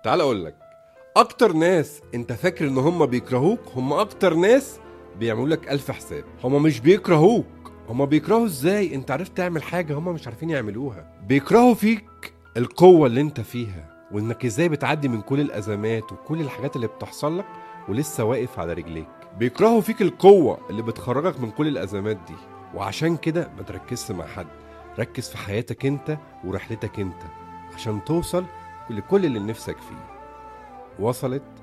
تعال اقول لك اكتر ناس انت فاكر ان هم بيكرهوك هم اكتر ناس بيعملوا لك الف حساب هم مش بيكرهوك هم بيكرهوا ازاي انت عرفت تعمل حاجه هم مش عارفين يعملوها بيكرهوا فيك القوه اللي انت فيها وانك ازاي بتعدي من كل الازمات وكل الحاجات اللي بتحصل لك ولسه واقف على رجليك بيكرهوا فيك القوه اللي بتخرجك من كل الازمات دي وعشان كده ما تركزش مع حد ركز في حياتك انت ورحلتك انت عشان توصل لكل اللي نفسك فيه وصلت